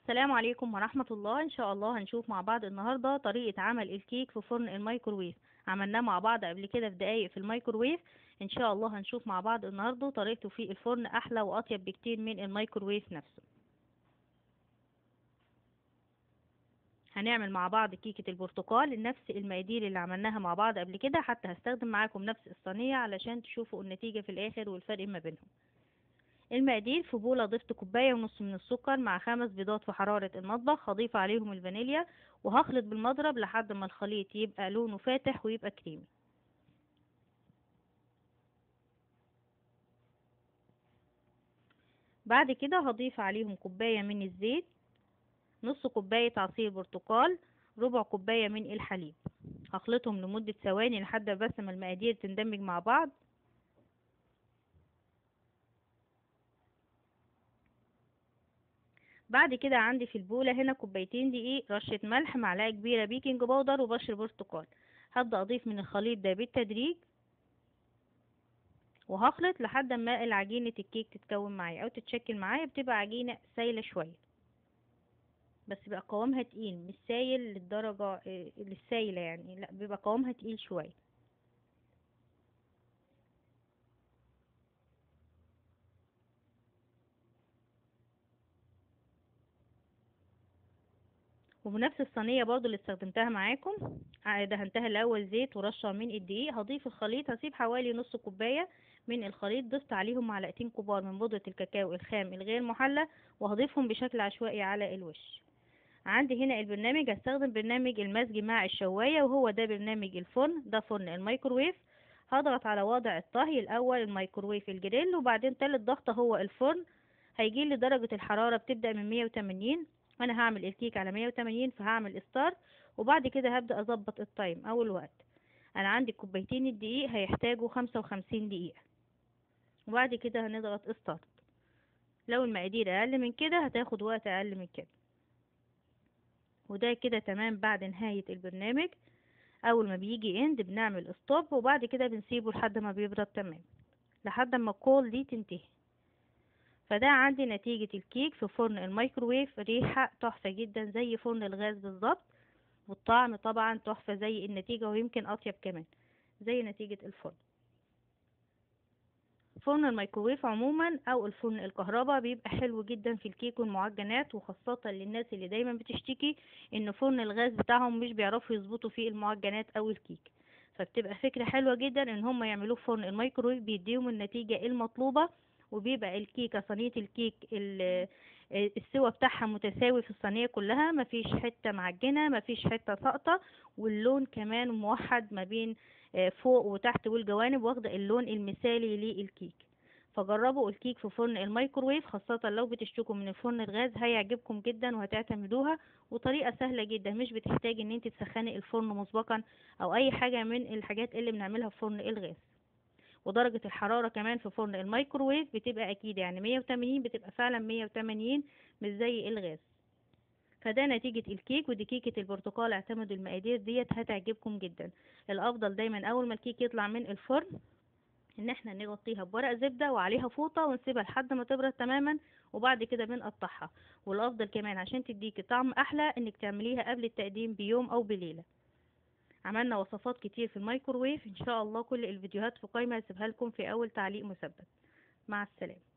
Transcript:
السلام عليكم ورحمة الله إن شاء الله هنشوف مع بعض النهاردة طريقة عمل الكيك في فرن الميكروويف عملناه مع بعض قبل كده في دقايق في الميكروويف إن شاء الله هنشوف مع بعض النهاردة طريقته في الفرن أحلى وأطيب بكتير من الميكروويف نفسه هنعمل مع بعض كيكة البرتقال نفس المقادير اللي عملناها مع بعض قبل كده حتى هستخدم معاكم نفس الصينية علشان تشوفوا النتيجة في الآخر والفرق ما بينهم المقادير في بولة ضفت كوباية ونص من السكر مع خمس بيضات في حرارة المطبخ هضيف عليهم الفانيليا وهخلط بالمضرب لحد ما الخليط يبقى لونه فاتح ويبقى كريمي بعد كده هضيف عليهم كوباية من الزيت نص كوباية عصير برتقال ربع كوباية من الحليب هخلطهم لمدة ثواني لحد بس ما المقادير تندمج مع بعض بعد كده عندي في البولة هنا كوبايتين دقيق رشة ملح معلقة كبيرة بيكنج باودر وبشر برتقال هبدأ أضيف من الخليط ده بالتدريج وهخلط لحد ما عجينة الكيك تتكون معايا أو تتشكل معايا بتبقى عجينة سايلة شوية بس بيبقى قوامها تقيل مش سايل للدرجة للسايلة يعني لا بيبقى قوامها تقيل شوية وبنفس الصينية برضو اللي استخدمتها معاكم دهنتها الأول زيت ورشة من الدقيق هضيف الخليط هسيب حوالي نص كوباية من الخليط ضفت عليهم معلقتين كبار من بودرة الكاكاو الخام الغير محلى وهضيفهم بشكل عشوائي على الوش عندي هنا البرنامج هستخدم برنامج المزج مع الشواية وهو ده برنامج الفرن ده فرن الميكروويف هضغط على وضع الطهي الأول الميكروويف الجريل وبعدين تالت ضغطة هو الفرن هيجي لي درجة الحرارة بتبدأ من 180 انا هعمل الكيك على 180 فهعمل ستار وبعد كده هبدأ اظبط التايم او الوقت انا عندي كوبايتين الدقيق هيحتاجوا 55 دقيقة وبعد كده هنضغط ستارت لو المقادير اقل من كده هتاخد وقت اقل من كده وده كده تمام بعد نهاية البرنامج اول ما بيجي اند بنعمل ستوب وبعد كده بنسيبه لحد ما بيبرد تمام لحد ما الكول دي تنتهي فده عندي نتيجة الكيك في فرن الميكروويف ريحة تحفة جدا زي فرن الغاز بالظبط والطعم طبعا تحفة زي النتيجة ويمكن أطيب كمان زي نتيجة الفرن فرن الميكروويف عموما او الفرن الكهرباء بيبقى حلو جدا في الكيك والمعجنات وخاصة للناس اللي دايما بتشتكي ان فرن الغاز بتاعهم مش بيعرفوا يظبطوا فيه المعجنات او الكيك فبتبقى فكرة حلوة جدا ان هم يعملوه في فرن الميكروويف بيديهم النتيجة المطلوبة وبيبقى الكيكة صينية الكيك السوا بتاعها متساوي في الصينية كلها مفيش حتة معجنة مفيش حتة ساقطة واللون كمان موحد ما بين فوق وتحت والجوانب واخدة اللون المثالي للكيك فجربوا الكيك في فرن الميكروويف خاصة لو بتشتكوا من الفرن الغاز هيعجبكم جدا وهتعتمدوها وطريقة سهلة جدا مش بتحتاج ان انت تسخني الفرن مسبقا او اي حاجة من الحاجات اللي بنعملها في فرن الغاز ودرجة الحرارة كمان في فرن الميكروويف بتبقى أكيد يعني 180 بتبقى فعلا 180 مش زي الغاز فده نتيجة الكيك ودي كيكة البرتقال اعتمدوا المقادير ديت هتعجبكم جدا الأفضل دايما أول ما الكيك يطلع من الفرن ان احنا نغطيها بورق زبدة وعليها فوطة ونسيبها لحد ما تبرد تماما وبعد كده بنقطعها والافضل كمان عشان تديكي طعم احلى انك تعمليها قبل التقديم بيوم او بليلة عملنا وصفات كتير في الميكروويف ان شاء الله كل الفيديوهات في قائمة هسيبها لكم في اول تعليق مثبت مع السلامة